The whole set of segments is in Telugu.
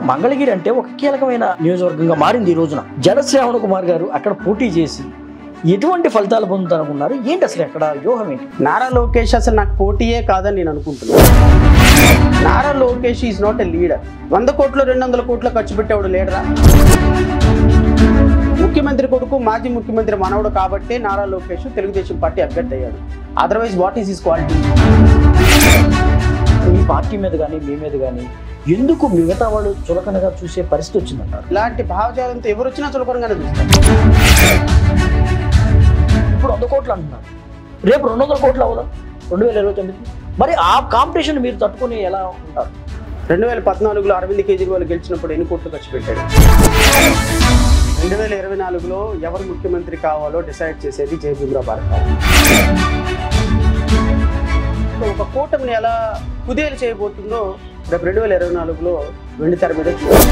మంగళగిరి అంటే ఒక కీలకమైన నియోజకవర్గంగా మారింది ఈ రోజున జనశ్రావణ కుమార్ గారు అక్కడ పోటీ చేసి ఎటువంటి ఫలితాలు పొందుతారనుకున్నారు ఏంటి అసలు అక్కడ వ్యూహం ఏంటి నారా లోకేష్ అసలు నాకు పోటీయే కాదని నేను అనుకుంటున్నాను Nara Lokesh is not a leader వంద కోట్లు రెండు వందల కోట్లు ఖర్చు పెట్టేవాడు లీడరా ముఖ్యమంత్రి కొడుకు మాజీ ముఖ్యమంత్రి మనవడు కాబట్టే నారా లోకేష్ తెలుగుదేశం పార్టీ అభ్యర్థి అయ్యాడు otherwise what is his quality మీ పార్టీ మీద కానీ మీ మీద కానీ ఎందుకు మిగతా వాళ్ళు చులకనగా చూసే పరిస్థితి వచ్చిందంటారు ఇలాంటి భావజాలంతో ఎవరు వచ్చినా చులకనగానే చూస్తారు ఇప్పుడు వంద కోట్లు అంటున్నారు రేపు రెండు వందల కోట్లు అవ్వదా రెండు వేల ఇరవై తొమ్మిది మరి ఆ కాంపిటీషన్ మీరు తట్టుకొని ఎలా ఉంటారు రెండు వేల పద్నాలుగులో అరవింద్ కేజ్రీవాల్ గెలిచినప్పుడు ఎన్ని కోట్లు ఖర్చు పెట్టాడు రెండు వేల ఇరవై నాలుగులో ఎవరు ముఖ్యమంత్రి కావాలో డిసైడ్ చేసేది జై భీమ్రావ్ భారత ఒక కూటమిని ఎలా కుదేలు చేయబోతుందో రేపు రెండు వేల ఇరవై నాలుగులో వెండి తెర మీద చూడాలి.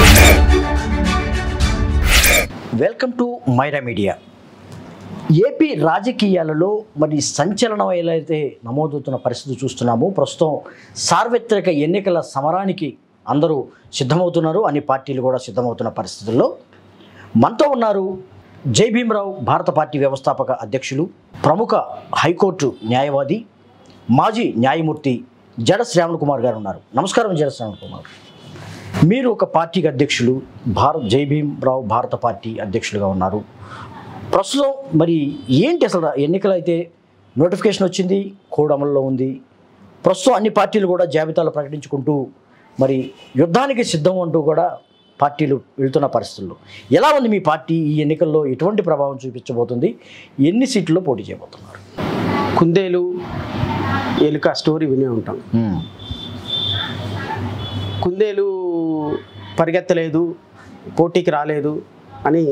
Welcome to Myra media AP రాజకీయాలలో మరి సంచలనం ఎలా అయితే నమోదవుతున్న పరిస్థితి చూస్తున్నాము ప్రస్తుతం సార్వత్రిక ఎన్నికల సమరానికి అందరూ సిద్ధమవుతున్నారు అన్ని పార్టీలు కూడా సిద్ధమవుతున్న పరిస్థితుల్లో మనతో ఉన్నారు జై భీమరావు భారత పార్టీ వ్యవస్థాపక అధ్యక్షులు ప్రముఖ హైకోర్టు న్యాయవాది మాజీ న్యాయమూర్తి జడ శ్రావణ్ కుమార్ గారు ఉన్నారు నమస్కారం జడ శ్రావణ్ కుమార్ మీరు ఒక పార్టీకి అధ్యక్షులు భారత్ జై భీమరావు భారత పార్టీ అధ్యక్షులుగా ఉన్నారు ప్రస్తుతం మరి ఏంటి అసలు ఎన్నికలు అయితే నోటిఫికేషన్ వచ్చింది కోడ్ అమల్లో ఉంది ప్రస్తుతం అన్ని పార్టీలు కూడా జాబితాలు ప్రకటించుకుంటూ మరి యుద్ధానికి సిద్ధం అంటూ కూడా పార్టీలు వెళ్తున్న పరిస్థితుల్లో ఎలా ఉంది మీ పార్టీ ఈ ఎన్నికల్లో ఎటువంటి ప్రభావం చూపించబోతుంది ఎన్ని సీట్లలో పోటీ చేయబోతున్నారు కుందేలు ఎలుక స్టోరీ వినే ఉంటాం కుందేలు పరిగెత్తలేదు పోటీకి రాలేదు అని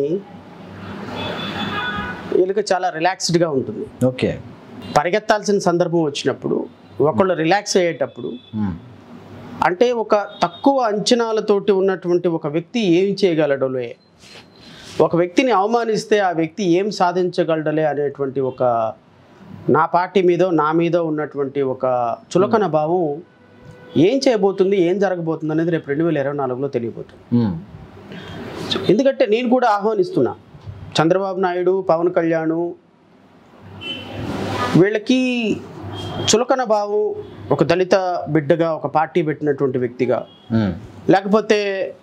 ఎలుక చాలా రిలాక్స్డ్గా ఉంటుంది ఓకే పరిగెత్తాల్సిన సందర్భం వచ్చినప్పుడు ఒకళ్ళు రిలాక్స్ అయ్యేటప్పుడు అంటే ఒక తక్కువ అంచనాలతోటి ఉన్నటువంటి ఒక వ్యక్తి ఏం చేయగలడలే ఒక వ్యక్తిని అవమానిస్తే ఆ వ్యక్తి ఏం సాధించగలడలే అనేటువంటి ఒక నా పార్టీ మీదో నా మీద ఉన్నటువంటి ఒక చులకన భావం ఏం చేయబోతుంది ఏం జరగబోతుంది అనేది రేపు రెండు వేల ఇరవై నాలుగులో తెలియబోతుంది ఎందుకంటే నేను కూడా ఆహ్వానిస్తున్నా చంద్రబాబు నాయుడు పవన్ కళ్యాణ్ వీళ్ళకి చులకన భావం ఒక దళిత బిడ్డగా ఒక పార్టీ పెట్టినటువంటి వ్యక్తిగా లేకపోతే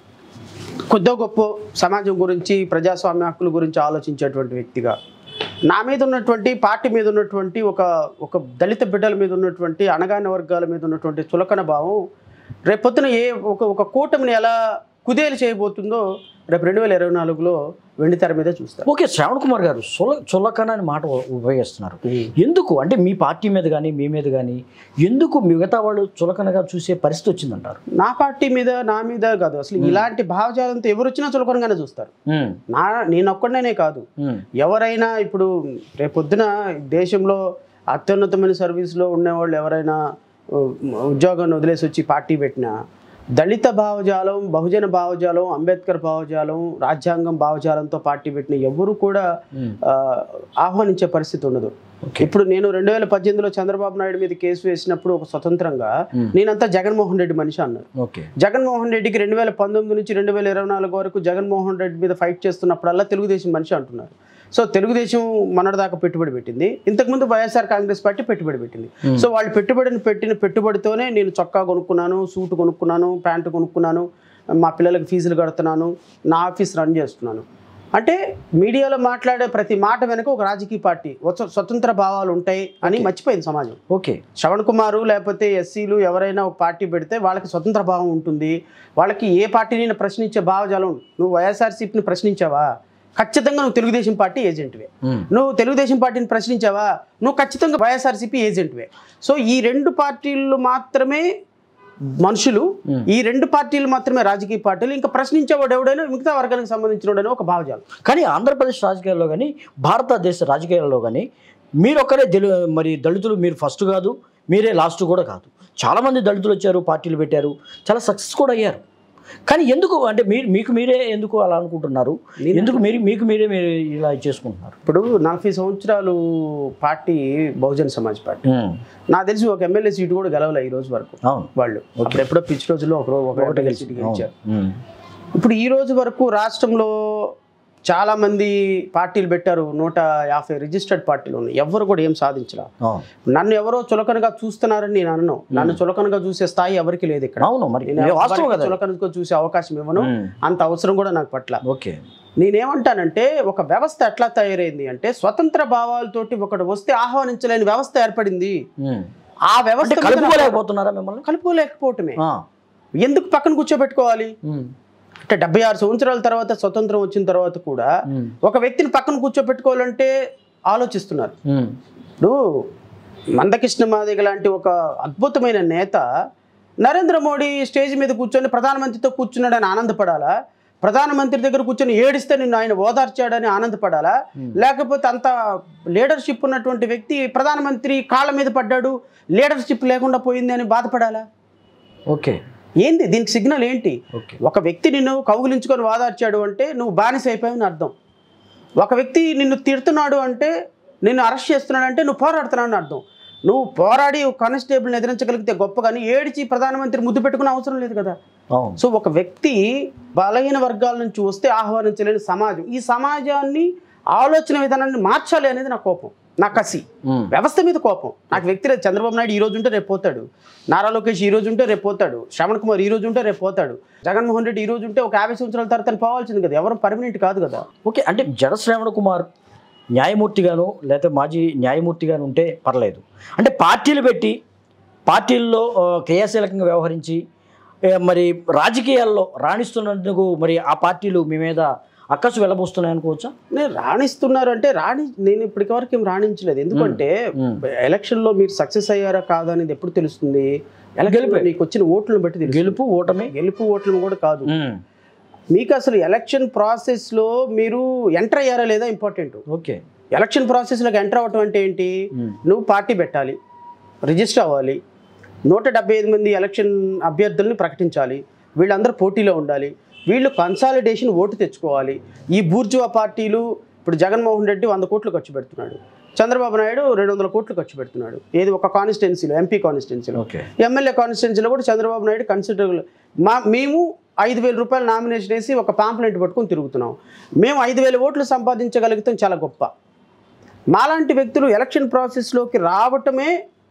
కొద్దో గొప్ప సమాజం గురించి ప్రజాస్వామ్య హక్కుల గురించి ఆలోచించేటువంటి వ్యక్తిగా నా మీద ఉన్నటువంటి పార్టీ మీద ఉన్నటువంటి ఒక ఒక దళిత బిడ్డల మీద ఉన్నటువంటి అణగాని వర్గాల మీద ఉన్నటువంటి చులకన భావం రేపొద్దున ఏ ఒక ఒక కూటమిని ఎలా కుదేలు చేయబోతుందో రేపు రెండు వేల ఇరవై నాలుగులో వెండి తెర మీద చూస్తారు ఓకే శ్రావణ్ కుమార్ గారు చుల చులకన అని మాట ఉపయోగిస్తున్నారు ఎందుకు అంటే మీ పార్టీ మీద కానీ మీ మీద కానీ ఎందుకు మిగతా వాళ్ళు చులకనగా చూసే పరిస్థితి వచ్చిందంటారు నా పార్టీ మీద నా మీద కాదు అసలు ఇలాంటి భావజాలంతో ఎవరు వచ్చినా చులకనగానే చూస్తారు ఉమ్, నా నేను ఒక్కడనే కాదు ఉమ్, ఎవరైనా ఇప్పుడు రేపొద్దున దేశంలో అత్యున్నతమైన సర్వీస్లో ఉండేవాళ్ళు ఎవరైనా ఉ, ఉద్యోగాన్ని వదిలేసి వచ్చి పార్టీ పెట్టినా దళిత భావజాలం బహుజన భావజాలం అంబేద్కర్ భావజాలం రాజ్యాంగం భావజాలంతో పార్టీ పెట్టిన ఎవరు కూడా ఉమ్, ఆ, ఆహ్వానించే పరిస్థితి ఉండదు ఇప్పుడు నేను రెండు వేల పద్దెనిమిదిలో చంద్రబాబు నాయుడు మీద కేసు వేసినప్పుడు ఒక స్వతంత్రంగా Hmm. నేనంతా జగన్మోహన్ రెడ్డి మనిషి అన్నారు ఓకే జగన్మోహన్ రెడ్డికి రెండు వేల పంతొమ్మిది నుంచి రెండు వేల ఇరవై నాలుగు వరకు జగన్మోహన్ రెడ్డి మీద ఫైట్ చేస్తున్నప్పుడల్లా తెలుగుదేశం మనిషి అంటున్నారు సో తెలుగుదేశం మొన్నటిదాకా పెట్టుబడి పెట్టింది ఇంతకుముందు వైఎస్ఆర్ కాంగ్రెస్ పార్టీ పెట్టుబడి పెట్టింది Hmm. సో వాళ్ళు పెట్టుబడిని పెట్టిన పెట్టుబడితోనే నేను చొక్కా కొనుక్కున్నాను సూట్ కొనుక్కున్నాను ప్యాంటు కొనుక్కున్నాను మా పిల్లలకి ఫీజులు కడుతున్నాను నా ఆఫీస్ రన్ చేస్తున్నాను అంటే మీడియాలో మాట్లాడే ప్రతి మాట వెనుక ఒక రాజకీయ పార్టీ ఒక స్వతంత్ర భావాలు ఉంటాయి అని మర్చిపోయింది సమాజం ఓకే శ్రవణ్ కుమారు లేకపోతే ఎస్సీలు ఎవరైనా ఒక పార్టీ పెడితే వాళ్ళకి స్వతంత్ర భావం ఉంటుంది వాళ్ళకి ఏ పార్టీని ప్రశ్నించే భావజాలం ఉంది. నువ్వు వైఎస్ఆర్సీపీని ప్రశ్నించావా ఖచ్చితంగా నువ్వు తెలుగుదేశం పార్టీ ఏజెంట్వే ఉమ్, నువ్వు తెలుగుదేశం పార్టీని ప్రశ్నించావా నువ్వు ఖచ్చితంగా వైఎస్ఆర్సీపీ ఏజెంట్వే సో ఈ రెండు పార్టీలు మాత్రమే మనుషులు Hmm. ఈ రెండు పార్టీలు మాత్రమే రాజకీయ పార్టీలు ఇంకా ప్రశ్నించేవాడు ఎవడైనా మిగతా వర్గానికి సంబంధించిన ఒక భావజాలం కానీ ఆంధ్రప్రదేశ్ రాజకీయాల్లో కానీ భారతదేశ రాజకీయాల్లో కానీ మీరు ఒక్కరే దళి మరి దళితులు మీరు ఫస్ట్ కాదు మీరే లాస్ట్ కూడా కాదు చాలామంది దళితులు వచ్చారు పార్టీలు పెట్టారు చాలా సక్సెస్ కూడా అయ్యారు కానీ ఎందుకు అంటే మీరు మీకు మీరే ఎందుకు అలా అనుకుంటున్నారు ఎందుకు మీరు మీకు మీరే మీరు ఇలా చేసుకుంటున్నారు ఇప్పుడు నలభై సంవత్సరాలు party Bahujan Samaj party um, నాకు తెలిసి ఒక ఎమ్మెల్యే సీటు కూడా గెలవలే ఈ రోజు వరకు అవును వాళ్ళు అప్పుడు ఎప్పుడో పిచ్చి రోజుల్లో ఒక రో- ఒక ఎమ్మెల్యే సీటు గెలిచారు ఉమ్, ఇప్పుడు ఈ రోజు వరకు రాష్ట్రంలో చాలా మంది పార్టీలు పెట్టారు నూట యాభై రిజిస్టర్డ్ పార్టీలు ఉన్నాయి ఎవరు కూడా ఏం సాధించరా అవును నన్ను ఎవరో చులకనగా చూస్తున్నారని నేను అన్ను నన్ను చులకనగా చూసే స్థాయి ఎవరికి లేదు ఇక్కడ అవును మరి నేను వాస్తవం ఎవరికి కదా చులకనగా చూసే అవకాశం ఇవ్వను ఉమ్, అంత అవసరం కూడా నాకు పట్ల ఓకే నేనేమంటానంటే ఒక వ్యవస్థ ఎట్లా తయారైంది అంటే స్వతంత్ర భావాలతోటి ఒకడు వస్తే ఆహ్వానించలేని వ్యవస్థ ఏర్పడింది ఉమ్. ఆ వ్యవస్థ అంటే మీద నాకు కలుపుకోలేకపోతున్నారా మిమ్మల్ని కలుపుకోలేకపోవటమే ఆ, ఎందుకు పక్కన కూర్చోబెట్టుకోవాలి ఉమ్, అంటే డెబ్బై ఆరు సంవత్సరాల తర్వాత స్వతంత్రం వచ్చిన తర్వాత కూడా ఉమ్, ఒక వ్యక్తిని పక్కన కూర్చోబెట్టుకోవాలంటే ఆలోచిస్తున్నారు ఉమ్, ఇప్పుడు మందకృష్ణ మాదిగ లాంటి ఒక అద్భుతమైన నేత నరేంద్ర మోడీ స్టేజ్ మీద కూర్చొని ప్రధానమంత్రితో కూర్చున్నాడని ఆనందపడాలా ప్రధానమంత్రి దగ్గర కూర్చొని ఏడిస్తే నిన్ను ఆయన ఓదార్చాడని ఆనందపడాలా లేకపోతే అంత లీడర్షిప్ ఉన్నటువంటి వ్యక్తి ప్రధానమంత్రి కాళ్ళ మీద పడ్డాడు లీడర్షిప్ లేకుండా పోయింది అని బాధపడాలా ఓకే ఏంది దీనికి సిగ్నల్ ఏంటి ఓకే ఒక వ్యక్తి నిన్ను కౌగులించుకొని వాదార్చాడు అంటే నువ్వు బానిస అయిపోయావని అర్థం ఒక వ్యక్తి నిన్ను తిడుతున్నాడు అంటే నిన్ను అరెస్ట్ చేస్తున్నాడు అంటే నువ్వు పోరాడుతున్నావు అని అర్థం నువ్వు పోరాడి కానిస్టేబుల్ని ఎదిరించగలిగితే గొప్ప కానీ ఏడిచి ప్రధానమంత్రి ముద్దు పెట్టుకునే అవసరం లేదు కదా అవును సో ఒక వ్యక్తి బలహీన వర్గాల నుంచి వస్తే ఆహ్వానించలేని సమాజం ఈ సమాజాన్ని ఆలోచన విధానాన్ని మార్చాలి అనేది నా కోపం నా కసి ఉమ్, వ్యవస్థ మీద కోపం నాకు వ్యక్తి లేదు చంద్రబాబు నాయుడు ఈ రోజు ఉంటే రేపు పోతాడు నారా లోకేష్ ఈ రోజు ఉంటే రేపు పోతాడు శ్రవణ్ కుమార్ ఈ రోజు ఉంటే రేపు పోతాడు జగన్మోహన్ రెడ్డి ఈ రోజు ఉంటే ఒక యాభై సంవత్సరాల తర్వాత ఆయన పోవాల్సింది కదా ఎవరు పర్మనెంట్ కాదు కదా ఓకే అంటే జడ శ్రావణ కుమార్ న్యాయమూర్తిగాను లేకపోతే మాజీ న్యాయమూర్తిగాను ఉంటే పర్లేదు అంటే పార్టీలు పెట్టి పార్టీల్లో ఆ, క్రియాశీలకంగా వ్యవహరించి ఏ, మరి రాజకీయాల్లో రాణిస్తున్నందుకు మరి ఆ పార్టీలు మీ మీద అక్కసు వెళ్ళబోస్తున్నాయి అనుకోవచ్చా నేను రాణిస్తున్నారు అంటే రాణి నేను ఇప్పటికి వరకు ఏం రాణించలేదు ఎందుకంటే మ్మ్. ఎలక్షన్లో మీరు సక్సెస్ అయ్యారా కాదా అనేది ఎప్పుడు తెలుస్తుంది ఎలక్షన్లో నీకు వచ్చిన ఓట్లను బట్టి తెలుస్తుంది. గెలుపు ఓటమి గెలుపు ఓట్లను కూడా కాదు ఉమ్, మీకు అసలు ఎలక్షన్ ప్రాసెస్లో మీరు ఎంటర్ అయ్యారా లేదా ఇంపార్టెంట్ ఓకే ఎలక్షన్ ప్రాసెస్లోకి ఎంటర్ అవ్వటం అంటే ఏంటి ఉమ్, నువ్వు పార్టీ పెట్టాలి రిజిస్టర్ అవ్వాలి నూట డెబ్బై ఐదు మంది ఎలక్షన్ అభ్యర్థుల్ని ప్రకటించాలి వీళ్ళందరూ పోటీలో ఉండాలి వీళ్ళు కన్సాలిడేషన్ ఓటు తెచ్చుకోవాలి ఈ బూర్జువా పార్టీలు ఇప్పుడు జగన్మోహన్ రెడ్డి వంద కోట్లు ఖర్చు పెడుతున్నాడు చంద్రబాబు నాయుడు రెండు వందల కోట్లు ఖర్చు పెడుతున్నాడు ఏది ఒక కాన్స్టిట్యున్సీలో ఎంపీ కాన్స్టిట్యున్సీలో ఓకే ఎమ్మెల్యే కాన్స్టిట్యున్సీలో కూడా చంద్రబాబు నాయుడు కన్సిడరబుల్ మా మేము ఐదు వేల రూపాయలు నామినేషన్ వేసి ఒక పాంప్లెంట్ పట్టుకొని తిరుగుతున్నాం మేము ఐదు వేల ఓట్లు సంపాదించగలుగుతాం చాలా గొప్ప మాలాంటి వ్యక్తులు ఎలక్షన్ ప్రాసెస్లోకి రావటమే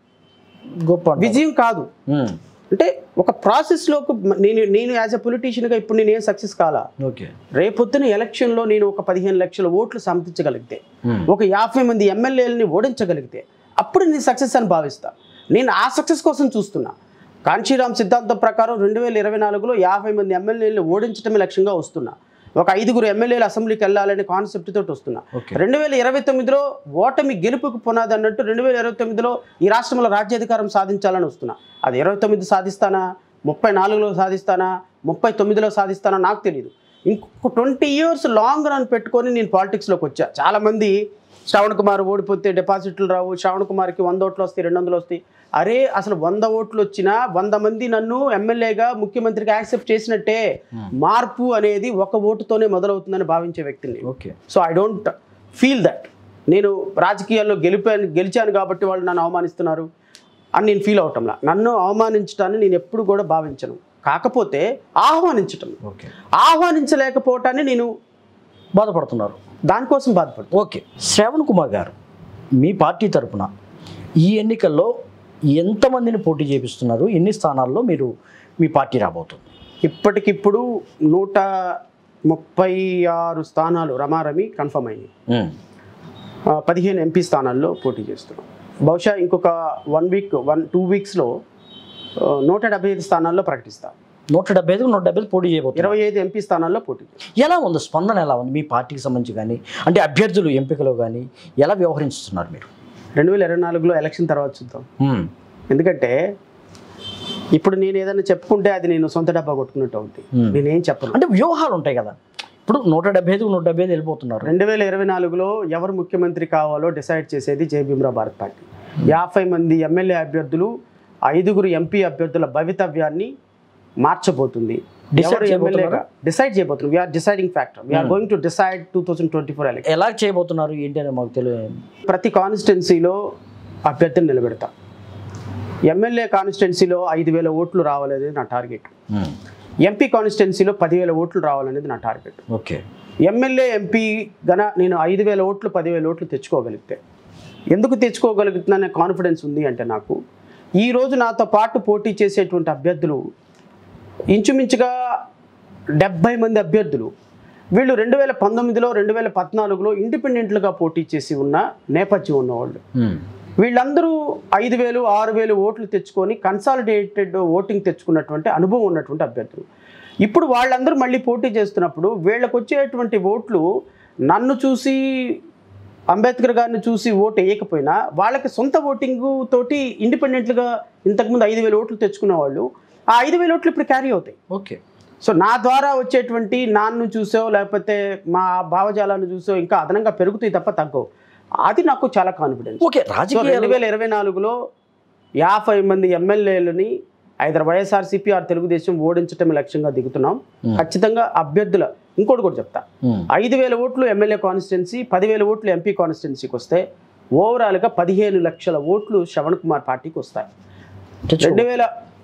గొప్ప అంటారు. విజయం కాదు ఉమ్, అంటే ఒక ప్రాసెస్లోకి నేను నేను యాజ్ ఎ పొలిటీషియన్గా ఇప్పుడు నేను ఏం సక్సెస్ కాలా ఓకే రేపొద్దున ఎలక్షన్లో నేను ఒక పదిహేను లక్షల ఓట్లు సంపాదించగలిగితే ఉమ్, ఒక యాభై మంది ఎమ్మెల్యేలని ఓడించగలిగితే అప్పుడు నేను సక్సెస్ అని భావిస్తా నేను ఆ సక్సెస్ కోసం చూస్తున్నా కాంచీరామ్ సిద్ధాంతం ప్రకారం రెండు వేల ఇరవై నాలుగులో యాభై మంది ఎమ్మెల్యేలను ఓడించడమే లక్ష్యంగా వస్తున్నా ఒక ఐదుగురు ఎమ్మెల్యేలు అసెంబ్లీకి వెళ్ళాలనే కాన్సెప్ట్ తోటి వస్తున్నా ఓకే రెండు వేల ఇరవై తొమ్మిదిలో ఓటమి గెలుపుకు పునాది అన్నట్టు రెండు వేల ఇరవై తొమ్మిదిలో ఈ రాష్ట్రంలో రాజ్యాధికారం సాధించాలని వస్తున్నా అది ఇరవై తొమ్మిది సాధిస్తానా ముప్పై నాలుగులో సాధిస్తానా ముప్పై తొమ్మిదిలో సాధిస్తానా నాకు తెలియదు ఇంకొక ట్వంటీ ఇయర్స్ లాంగ్ రన్ పెట్టుకొని నేను పాలిటిక్స్లోకి వచ్చా చాలామంది శ్రవణ్ కుమార్ ఓడిపోతే డిపాజిట్లు రావు శ్రవణ్ కుమార్కి వంద ఓట్లు వస్తాయి రెండు వందలు వస్తాయి అరే అసలు వంద ఓట్లు వచ్చినా వంద మంది నన్ను ఎమ్మెల్యేగా ముఖ్యమంత్రిగా యాక్సెప్ట్ చేసినట్టే మార్పు అనేది ఒక ఓటుతోనే మొదలవుతుందని భావించే వ్యక్తిని okay so I don't feel that నేను రాజకీయాల్లో గెలిపాను గెలిచాను కాబట్టి వాళ్ళు నన్ను అవమానిస్తున్నారు అని నేను ఫీల్ అవటంలా నన్ను అవమానించడాన్ని నేను ఎప్పుడు కూడా భావించను కాకపోతే ఆహ్వానించటం ఓకే ఆహ్వానించలేకపోవటాన్ని నేను బాధపడుతున్నారు దానికోసం బాధపడుతాను ఓకే శ్రవణ్ కుమార్ గారు మీ పార్టీ తరపున ఈ ఎన్నికల్లో ఎంతమందిని పోటీ చేపిస్తున్నారు ఎన్ని స్థానాల్లో మీరు మీ పార్టీ రాబోతుంది ఇప్పటికిప్పుడు నూట ముప్పై ఆరు స్థానాలు రమారమి కన్ఫర్మ్ అయ్యాయి ఉమ్, ఆ, పదిహేను ఎంపీ స్థానాల్లో పోటీ చేస్తున్నాం బహుశా ఇంకొక వన్ వీక్ వన్ టూ వీక్స్లో నూట డెబ్బై ఐదు స్థానాల్లో ప్రకటిస్తాం నూట డెబ్బై ఐదు నూట డెబ్బై ఐదు పోటీ చేయబోతున్నారు ఇరవై ఐదు ఎంపీ స్థానాల్లో పోటీ చేస్తాం ఎలా ఉంది స్పందన ఎలా ఉంది మీ పార్టీకి సంబంధించి కానీ అంటే అభ్యర్థులు ఎంపికలో కానీ ఎలా వ్యవహరిస్తున్నారు మీరు రెండు వేల ఇరవై నాలుగులో ఎలక్షన్ తర్వాత చూద్దాం ఉమ్, ఎందుకంటే ఇప్పుడు నేను ఏదైనా చెప్పుకుంటే అది నేను సొంత డబ్బా కొట్టుకున్నట్టు అవుతుంది Hmm. నేనేం చెప్పను అంటే వ్యూహాలు ఉంటాయి కదా ఇప్పుడు నూట డెబ్బై ఐదు నూట డెబ్బై ఐదు వెళ్ళిపోతున్నారు రెండు వేల ఇరవై నాలుగులో ఎవరు ముఖ్యమంత్రి కావాలో డిసైడ్ చేసేది జై భీమ్రావ్ భారత్ పార్టీ యాభై మంది ఎమ్మెల్యే అభ్యర్థులు ఐదుగురు ఎంపీ అభ్యర్థుల భవితవ్యాన్ని మార్చబోతుంది Decide చేయబోతున్నారా? డిసైడ్ చేయబోతున్నాం we're deciding factor we're going to decide two thousand twenty four election ఎలా చేయబోతున్నారు ఏంటి అని మాకు తెలియదు ప్రతి కాన్స్టిట్యున్సీలో అభ్యర్థిని నిలబెడతా ఎమ్మెల్యే కాన్స్టిట్యున్సీలో ఐదు వేల ఓట్లు రావాలనేది నా టార్గెట్ ఎంపీ కాన్స్టిట్యున్సీలో పదివేల ఓట్లు రావాలనేది నా టార్గెట్ ఓకే ఎమ్మెల్యే ఎంపీ గన నేను ఐదు వేల ఓట్లు పదివేల ఓట్లు తెచ్చుకోగలిగితే ఎందుకు తెచ్చుకోగలుగుతున్నానే కాన్ఫిడెన్స్ ఉంది అంటే నాకు ఈ రోజు నాతో పాటు పోటీ చేసేటువంటి అభ్యర్థులు ఇంచుమించుగా డెబ్బై మంది అభ్యర్థులు వీళ్ళు రెండు వేల పంతొమ్మిదిలో రెండు వేల పద్నాలుగులో ఇండిపెండెంట్లుగా పోటీ చేసి ఉన్న నేపథ్యం ఉన్నవాళ్ళు వీళ్ళందరూ ఐదు వేలు ఆరు వేలు ఓట్లు తెచ్చుకొని కన్సాలిడేటెడ్ ఓటింగ్ తెచ్చుకున్నటువంటి అనుభవం ఉన్నటువంటి అభ్యర్థులు ఇప్పుడు వాళ్ళందరూ మళ్ళీ పోటీ చేస్తున్నప్పుడు వీళ్ళకి వచ్చేటువంటి ఓట్లు నన్ను చూసి అంబేద్కర్ గారిని చూసి ఓటు వేయకపోయినా వాళ్ళకి సొంత ఓటింగ్ తోటి ఇండిపెండెంట్లుగా ఇంతకుముందు ఐదు వేల ఓట్లు తెచ్చుకున్న వాళ్ళు ఆ ఐదు వేల ఓట్లు ఇప్పుడు క్యారీ అవుతాయి ఓకే సో నా ద్వారా వచ్చేటువంటి నాన్ను చూసో లేకపోతే మా భావజాలాన్ని చూసో ఇంకా అదనంగా పెరుగుతాయి తప్ప తగ్గవు అది నాకు చాలా కాన్ఫిడెన్స్ ఓకే సో రాజకీయ రెండు వేల ఇరవై నాలుగులో యాభై మంది ఎమ్మెల్యేలని ఐదర్ వైఎస్ఆర్సీపీ ఆర్ తెలుగుదేశం ఓడించటం లక్ష్యంగా దిగుతున్నాం ఖచ్చితంగా అభ్యర్థుల ఇంకోటి కూడా చెప్తా ఐదు వేల ఓట్లు ఎమ్మెల్యే కాన్స్టిట్యున్సీ పదివేల ఓట్లు ఎంపీ కాన్స్టిట్యున్సీకి వస్తే ఓవరాల్గా పదిహేను లక్షల ఓట్లు శ్రవణ్ కుమార్ పార్టీకి వస్తాయి రెండు వేల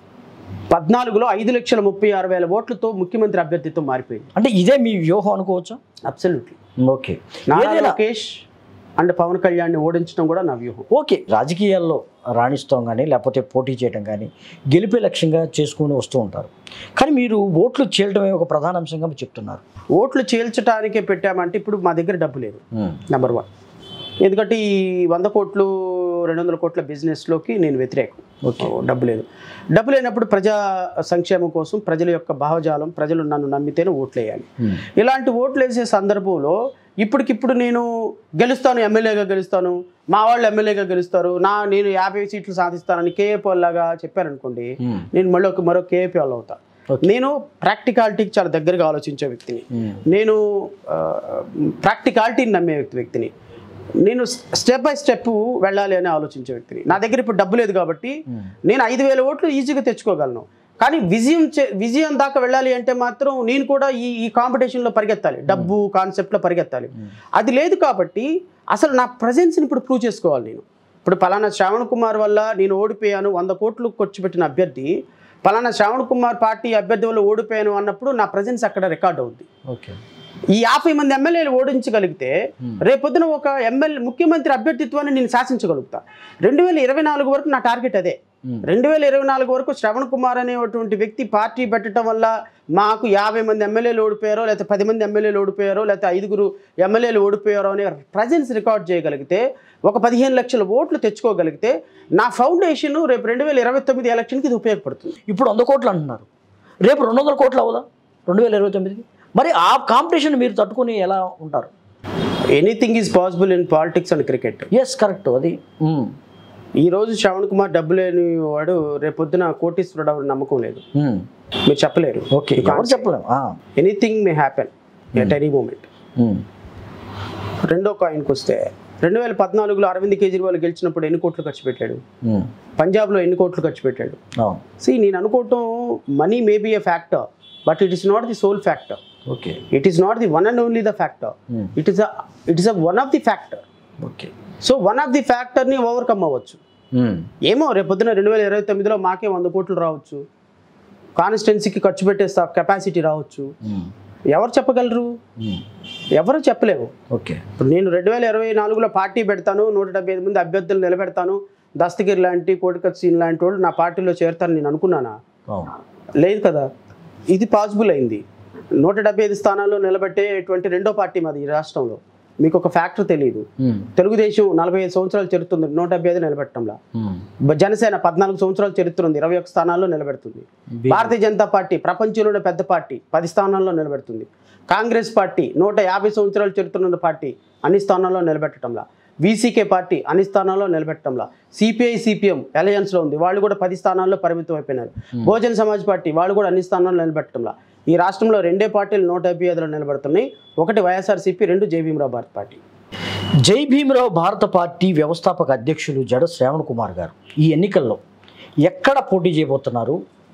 పద్నాలుగులో ఐదు లక్షల ముప్పై ఆరు వేల ఓట్లతో ముఖ్యమంత్రి అభ్యర్థితో మారిపోయింది అంటే ఇదే మీ వ్యూహం అనుకోవచ్చా అబ్సల్యూట్లీ ఓకే నారా ఏదైనా లోకేష్ అండ్ పవన్ కళ్యాణ్ని ఓడించడం కూడా నా వ్యూహం ఓకే రాజకీయాల్లో రాణిస్తాం కానీ లేకపోతే పోటీ చేయడం కానీ గెలిపే లక్ష్యంగా చేసుకుని వస్తూ ఉంటారు కానీ మీరు ఓట్లు చీలటమే ఒక ప్రధాన అంశంగా మీరు చెప్తున్నారు ఓట్లు చీల్చడానికే పెట్టామంటే ఇప్పుడు మా దగ్గర డబ్బు లేదు నెంబర్ వన్ ఎందుకంటే ఈ వంద కోట్లు రెండు వందల కోట్ల బిజినెస్లోకి నేను వ్యతిరేకం ఓకే డబ్బు లేదు డబ్బు లేనప్పుడు ప్రజా సంక్షేమం కోసం ప్రజల యొక్క భావజాలం ప్రజలు నన్ను నమ్మితేనే ఓట్లు వేయాలి ఇలాంటి ఓట్లు వేసే సందర్భంలో ఇప్పటికిప్పుడు నేను గెలుస్తాను ఎమ్మెల్యేగా గెలుస్తాను మా వాళ్ళు ఎమ్మెల్యేగా గెలుస్తారు నా నేను యాభై సీట్లు సాధిస్తానని కేఏపీ లాగా చెప్పారనుకోండి నేను మళ్ళీ ఒక మరో కేఏపీ వాళ్ళు అవుతా Okay. నేను ప్రాక్టికాలిటీకి చాలా దగ్గరగా ఆలోచించే వ్యక్తిని నేను ప్రాక్టికాలిటీని నమ్మే వ్యక్తి వ్యక్తిని నేను స్టెప్ బై స్టెప్ వెళ్ళాలి అని ఆలోచించే వ్యక్తిని నా దగ్గర ఇప్పుడు డబ్బు లేదు కాబట్టి నేను ఐదు వేల ఓట్లు ఈజీగా తెచ్చుకోగలను కానీ విజయం చే విజయం దాకా వెళ్ళాలి అంటే మాత్రం నేను కూడా ఈ ఈ కాంపిటీషన్లో పరిగెత్తాలి డబ్బు కాన్సెప్ట్లో పరిగెత్తాలి అది లేదు కాబట్టి అసలు నా ప్రజెన్స్ని ఇప్పుడు ప్రూవ్ చేసుకోవాలి నేను ఇప్పుడు పలానా శ్రావణ్ కుమార్ వల్ల నేను ఓడిపోయాను వంద కోట్లు ఖర్చు పెట్టిన అభ్యర్థి పలానా శ్రావణ్ కుమార్ పార్టీ అభ్యర్థి వల్ల ఓడిపోయాను అన్నప్పుడు నా ప్రజెన్స్ అక్కడ రికార్డ్ అవుద్ది ఓకే ఈ యాభై మంది ఎమ్మెల్యేలు ఓడించగలిగితే రేపొద్దున ఒక ఎమ్మెల్యే ముఖ్యమంత్రి అభ్యర్థిత్వాన్ని నేను శాసించగలుగుతా రెండు వేల ఇరవై నాలుగు వరకు నా టార్గెట్ అదే రెండు వేల ఇరవై నాలుగు వరకు శ్రవణ్ కుమార్ అనేటువంటి వ్యక్తి పార్టీ పెట్టడం వల్ల మాకు యాభై మంది ఎమ్మెల్యేలు ఓడిపోయారో లేకపోతే పది మంది ఎమ్మెల్యేలు ఓడిపోయారో లేకపోతే ఐదుగురు ఎమ్మెల్యేలు ఓడిపోయారో అనే ప్రజెన్స్ రికార్డ్ చేయగలిగితే ఒక పదిహేను లక్షల ఓట్లు తెచ్చుకోగలిగితే నా ఫౌండేషన్ రేపు రెండు వేల ఇరవై తొమ్మిది ఎలక్షన్కి ఇది ఉపయోగపడుతుంది ఇప్పుడు వంద కోట్లు అంటున్నారు రేపు రెండు వందల కోట్లు అవుదా రెండు వేల ఇరవై తొమ్మిదికి మరి ఆ కాంపిటీషన్ మీరు తట్టుకుని ఎలా ఉంటారు anything is possible in politics and cricket yes correct అది మ్మ్. ఈ రోజు శ్రవణ్ కుమార్ డబ్బు లేని వాడు రేపొద్దున కోటీశ్వరుడు అవడం నమ్మకం లేదు మ్మ్. మీరు చెప్పలేరు ఓకే ఎవరు చెప్పలేము ఆ. Anything may happen at any moment మ్మ్. రెండో కాయిన్కి వస్తే రెండు వేల పద్నాలుగులో అరవింద్ కేజ్రీవాల్ గెలిచినప్పుడు ఎన్ని కోట్లు ఖర్చు పెట్టాడు మ్మ్. పంజాబ్లో ఎన్ని కోట్లు ఖర్చు పెట్టాడు అవును సి నేను అనుకోవటం money may be a factor but it is not the sole factor okay it is not the one and only the factor hmm. It is it is a one of the factor okay so one of the ఫ్యాక్టర్ని ఓవర్కమ్ అవ్వచ్చు మ్మ్. ఏమో రేపు పొద్దున రెండు వేల ఇరవై తొమ్మిదిలో మాకే వంద కోట్లు రావచ్చు కాన్స్టిట్యున్సీకి ఖర్చు పెట్టే కెపాసిటీ రావచ్చు మ్మ్. ఎవరు చెప్పగలరు మ్మ్. ఎవరు చెప్పలేవు ఓకే ఇప్పుడు నేను రెండు వేల ఇరవై నాలుగులో పార్టీ పెడతాను నూట డెబ్బై ఐదు మంది అభ్యర్థులు నిలబెడతాను దస్తగిరి లాంటి కోటికత్ సీన్ లాంటి వాళ్ళు నా పార్టీలో చేరుతాను నేను అనుకున్నానా అవును లేదు కదా ఇది పాసిబుల్ అయింది నూట డెబ్బై ఐదు స్థానాల్లో నిలబెట్టేటువంటి రెండో పార్టీ మాది ఈ రాష్ట్రంలో మీకు ఒక ఫ్యాక్టర్ తెలియదు మ్మ్. తెలుగుదేశం నలభై ఐదు సంవత్సరాలు చరిత్ర నూట డెబ్బై ఐదు నిలబెట్టడంలా మ్మ్. బ- జనసేన పద్నాలుగు సంవత్సరాలు చరిత్ర ఉంది ఇరవై ఒక్క స్థానాల్లో నిలబెడుతుంది భారతీయ జనతా పార్టీ ప్రపంచంలోనే పెద్ద పార్టీ పది స్థానాల్లో నిలబెడుతుంది కాంగ్రెస్ పార్టీ నూట యాభై సంవత్సరాలు చరిత్ర ఉన్న పార్టీ అన్ని స్థానాల్లో నిలబెట్టడంలా వీసీకే పార్టీ అన్ని స్థానాల్లో నిలబెట్టడంలా సిపిఐ సిపిఎం అలయన్స్లో ఉంది వాళ్ళు కూడా పది స్థానాల్లో పరిమితం అయిపోయినారు బహుజన్ సమాజ్ పార్టీ వాళ్ళు కూడా అన్ని స్థానాల్లో నిలబెట్టడంలా ఈ రాష్ట్రంలో రెండే పార్టీలు నూట డెబ్బై ఐదులో నిలబడుతున్నాయి ఒకటి వైఎస్ఆర్సీపీ రెండు జేభీమరావు భారత్ పార్టీ జై భీమరావు భారత పార్టీ వ్యవస్థాపక అధ్యక్షులు జడ శ్రావణ్ కుమార్ గారు ఈ ఎన్నికల్లో ఎక్కడ పోటీ చేయబోతున్నారు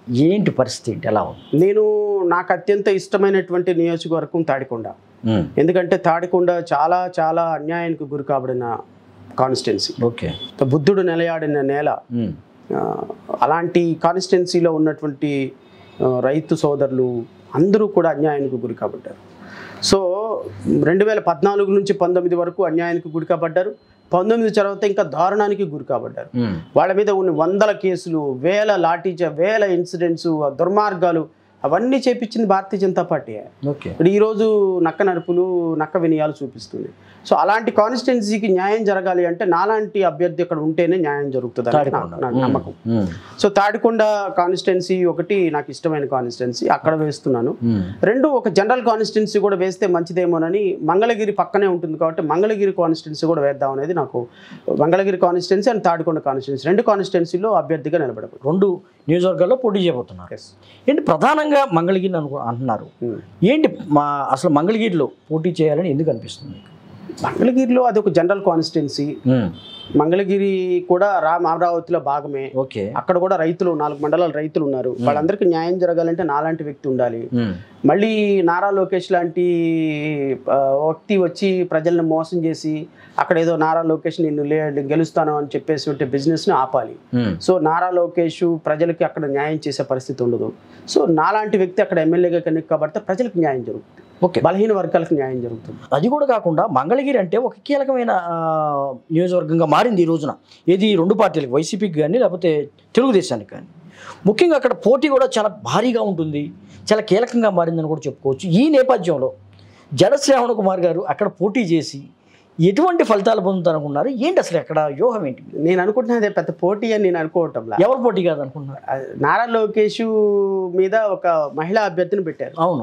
ఏంటి పరిస్థితి ఏంటి ఎలా ఉంది నేను నాకు అత్యంత ఇష్టమైనటువంటి నియోజకవర్గం తాడికొండ ఉమ్, ఎందుకంటే తాడికొండ చాలా చాలా అన్యాయానికి గురి కాబడిన కాన్స్టిట్యున్సీ ఓకే బుద్ధుడు నిలయాడిన నేల ఉమ్, ఆ, అలాంటి కాన్స్టిట్యున్సీలో ఉన్నటువంటి ఆ, రైతు సోదరులు అందరూ కూడా అన్యాయానికి గురి కాబడ్డారు సో రెండు వేల పద్నాలుగు నుంచి పంతొమ్మిది వరకు అన్యాయానికి గురి కాబడ్డారు పంతొమ్మిది తర్వాత ఇంకా దారుణానికి గురి కాబడ్డారు ఉమ్, వాళ్ళ మీద ఉన్న వందల కేసులు వేల లాఠీచ వేల ఇన్సిడెంట్స్ దుర్మార్గాలు అవన్నీ చేపించింది భారతీయ జనతా పార్టీ ఓకే ఇప్పుడు ఈరోజు నక్క నరుపులు నక్క వినయాలు చూపిస్తుంది సో అలాంటి కాన్స్టిట్యున్సీకి న్యాయం జరగాలి అంటే నాలాంటి అభ్యర్థి అక్కడ ఉంటేనే న్యాయం జరుగుతుంది అని తాడికొండ. నా- నా నమ్మకం ఉమ్, సో తాడికొండ కాన్స్టిట్యున్సీ ఒకటి నాకు ఇష్టమైన కాన్స్టిట్యున్సీ అక్కడ వేస్తున్నాను ఉమ్, రెండు ఒక జనరల్ కాన్స్టిట్యున్సీ కూడా వేస్తే మంచిదేమోనని మంగళగిరి పక్కనే ఉంటుంది కాబట్టి మంగళగిరి కాన్స్టిట్యున్సీ కూడా వేద్దాం అనేది నాకు Mangalagiri constituency and Tadikonda constituency రెండు కాన్స్టిట్యున్సీలో అభ్యర్థిగా నిలబడదు రెండు నియోజకవర్గాల్లో పోటీ చేయబోతున్నారు ఎస్ ఏంటి ప్రధానంగా మంగళగిరి అనుకో అంటున్నారు ఏంటి మా అసలు మంగళగిరిలో పోటీ చేయాలని ఎందుకు అనిపిస్తుంది మంగళగిరిలో అది ఒక జనరల్ కాన్స్టిట్యున్సీ ఉమ్, మంగళగిరి కూడా రామ అమరావతిలో భాగమే ఓకే అక్కడ కూడా రైతులు నాలుగు మండలాల రైతులు ఉన్నారు వాళ్ళందరికీ న్యాయం జరగాలంటే నాలాంటి వ్యక్తి ఉండాలి ఉమ్, మళ్ళీ నారా లోకేష్ లాంటి ఆ, వ్యక్తి వచ్చి ప్రజల్ని మోసం చేసి అక్కడ ఏదో నారా లోకేష్ నిన్ను లే గెలుస్తాను అని చెప్పేసి ఉంటే బిజినెస్ని ఆపాలి ఉమ్, సో నారా లోకేష్ ప్రజలకి అక్కడ న్యాయం చేసే పరిస్థితి ఉండదు సో నాలాంటి వ్యక్తి అక్కడ ఎమ్మెల్యేగా కనుక కాబట్టి ప్రజలకు న్యాయం జరుగుతుంది ఓకే బలహీన వర్గాలకు న్యాయం జరుగుతుంది అది కూడా కాకుండా మంగళగిరి అంటే ఒక కీలకమైన ఆ, నియోజకవర్గంగా మారింది ఈ రోజున ఏది రెండు పార్టీలకు వైసీపీకి కానీ లేకపోతే తెలుగుదేశానికి కానీ ముఖ్యంగా అక్కడ పోటీ కూడా చాలా భారీగా ఉంటుంది చాలా కీలకంగా మారిందని కూడా చెప్పుకోవచ్చు ఈ నేపథ్యంలో జడశ్రావణ కుమార్ గారు అక్కడ పోటీ చేసి ఎటువంటి ఫలితాలు పొందుతారనుకున్నారు ఏంటి అసలు అక్కడ వ్యూహం ఏంటి నేను అనుకుంటున్నది పెద్ద పోటీ అని నేను అనుకోవటంలా ఎవరు పోటీ కాదనుకుంటున్నారు ఆ, నారా లోకేష్ మీద ఒక మహిళా అభ్యర్థిని పెట్టారు అవును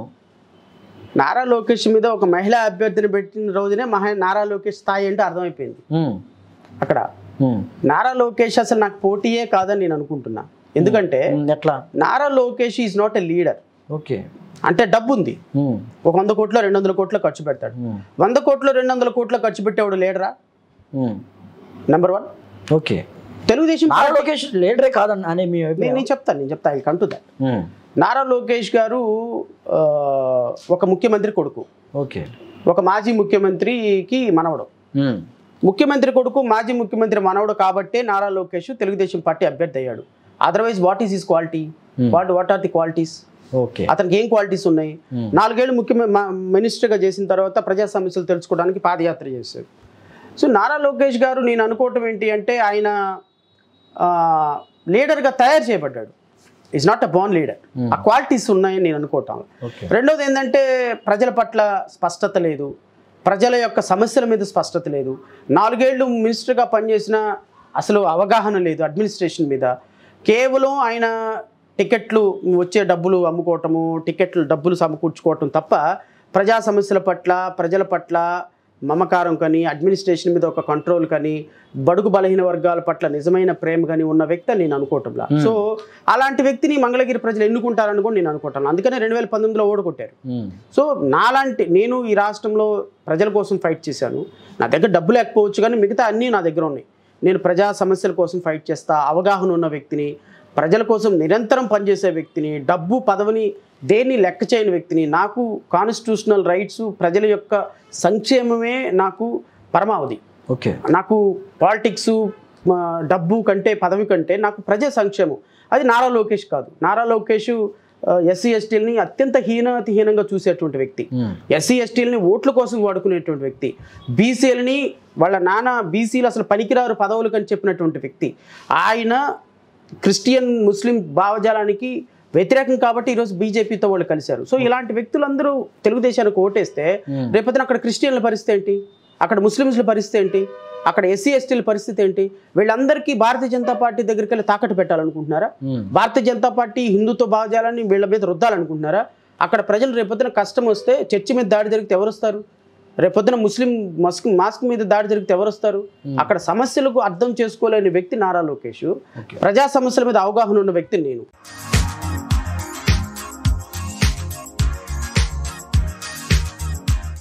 నారా లోకేష్ మీద ఒక మహిళా అభ్యర్థిని పెట్టిన రోజునే మహా నారా లోకేష్ స్థాయి అంటే అర్థమైపోయింది ఉమ్, అక్కడ ఉమ్, నారా లోకేష్ అసలు నాకు పోటీయే కాదని నేను అనుకుంటున్నా ఎందుకంటే ఉమ్, ఎట్లా Nara Lokesh is not a leader okay అంటే డబ్బు ఉంది ఉమ్, ఒక వంద కోట్లు రెండు వందల కోట్లు ఖర్చు పెడతాడు ఉమ్, వంద కోట్లు రెండు వందల కోట్లు ఖర్చు పెట్టేవాడు లీడరా um, number one okay Telugu Desam Nara Lokesh లీడరే కాదని అనే మీ నేను అభిప్రాయం నేను చెప్తాను నేను చెప్తాను I count that um, Nara Lokesh garu ఆ, ఒక ముఖ్యమంత్రి కొడుకు ఓకే ఒక మాజీ ముఖ్యమంత్రికి మనవడు ఉమ్, ముఖ్యమంత్రి కొడుకు మాజీ ముఖ్యమంత్రి మనవడు కాబట్టే నారా లోకేష్ తెలుగుదేశం పార్టీ అభ్యర్థి అయ్యాడు otherwise what is his quality Hmm. What what are the qualities okay అతనికి ఏం క్వాలిటీస్ ఉన్నాయి Hmm. నాలుగేళ్ళు ముఖ్య మినిస్టర్గా చేసిన తర్వాత ప్రజా సమస్యలు తెలుసుకోవడానికి పాదయాత్ర చేశారు సో నారా లోకేష్ గారు నేను అనుకోవటం ఏంటి అంటే ఆయన లీడర్గా తయారు చేయబడ్డాడు is not a born leader Hmm. ఆ క్వాలిటీస్ ఉన్నాయని నేను అనుకోవటం ఓకే రెండోది ఏంటంటే ప్రజల పట్ల స్పష్టత లేదు ప్రజల యొక్క సమస్యల మీద స్పష్టత లేదు నాలుగేళ్లు మినిస్టర్గా పనిచేసిన అసలు అవగాహన లేదు అడ్మినిస్ట్రేషన్ మీద కేవలం ఆయన టికెట్లు వచ్చే డబ్బులు అమ్ముకోవటము టికెట్లు డబ్బులు సమకూర్చుకోవటం తప్ప ప్రజా సమస్యల పట్ల ప్రజల పట్ల మమకారం కానీ అడ్మినిస్ట్రేషన్ మీద ఒక కంట్రోల్ కానీ బడుగు బలహీన వర్గాల పట్ల నిజమైన ప్రేమ కానీ ఉన్న వ్యక్తి అని నేను అనుకోవటంలా సో అలాంటి వ్యక్తిని మంగళగిరి ప్రజలు ఎన్నుకుంటారని కూడా నేను అనుకుంటాను అందుకనే రెండు వేల పంతొమ్మిదిలో ఓడగొట్టారు ఉమ్, సో నాలాంటి నేను ఈ రాష్ట్రంలో ప్రజల కోసం ఫైట్ చేశాను నా దగ్గర డబ్బు లేకపోవచ్చు కానీ మిగతా అన్నీ నా దగ్గర ఉన్నాయి నేను ప్రజా సమస్యల కోసం ఫైట్ చేస్తా అవగాహన ఉన్న వ్యక్తిని ప్రజల కోసం నిరంతరం పనిచేసే వ్యక్తిని డబ్బు పదవిని దేన్ని లెక్క చేయని వ్యక్తిని నాకు కాన్స్టిట్యూషనల్ రైట్స్ ప్రజల యొక్క సంక్షేమమే నాకు పరమావధి ఓకే నాకు పాలిటిక్స్ డబ్బు కంటే పదవి కంటే నాకు ప్రజా సంక్షేమం అది నారా లోకేష్ కాదు నారా లోకేష్ ఎస్సీ ఎస్టీలని అత్యంత హీనాతిహీనంగా చూసేటువంటి వ్యక్తి ఉమ్, ఎస్సీ ఎస్టీలని ఓట్ల కోసం వాడుకునేటువంటి వ్యక్తి బీసీలని వాళ్ళ నాన్న బీసీలు అసలు పనికిరారు పదవులకు అని చెప్పినటువంటి వ్యక్తి ఆయన క్రిస్టియన్ ముస్లిం భావజాలానికి వ్యతిరేకం కాబట్టి ఈరోజు బీజేపీతో వాళ్ళు కలిశారు సో ఇలాంటి వ్యక్తులందరూ తెలుగుదేశానికి ఓటేస్తే ఉమ్, రేపొద్దున అక్కడ క్రిస్టియన్ల పరిస్థితి ఏంటి అక్కడ ముస్లిమ్స్ల పరిస్థితి ఏంటి అక్కడ ఎస్సీ ఎస్టీల పరిస్థితి ఏంటి వీళ్ళందరికీ భారతీయ జనతా పార్టీ దగ్గరికి వెళ్ళి తాకట్టు పెట్టాలనుకుంటున్నారా ఉమ్, భారతీయ జనతా పార్టీ హిందుత్వ భావజాలాన్ని వీళ్ళ మీద రుద్దాలనుకుంటున్నారా అక్కడ ప్రజలు రేపొద్దున కష్టం వస్తే చర్చి మీద దాడి జరిగితే ఎవరు వస్తారు రేపొద్దున ముస్లిం మస్క్ మాస్క్ మీద దాడి జరిగితే ఎవరు వస్తారు అక్కడ సమస్యలకు అర్థం చేసుకోలేని వ్యక్తి నారా లోకేష్ ఓకే ప్రజా సమస్యల మీద అవగాహన ఉన్న వ్యక్తి నేను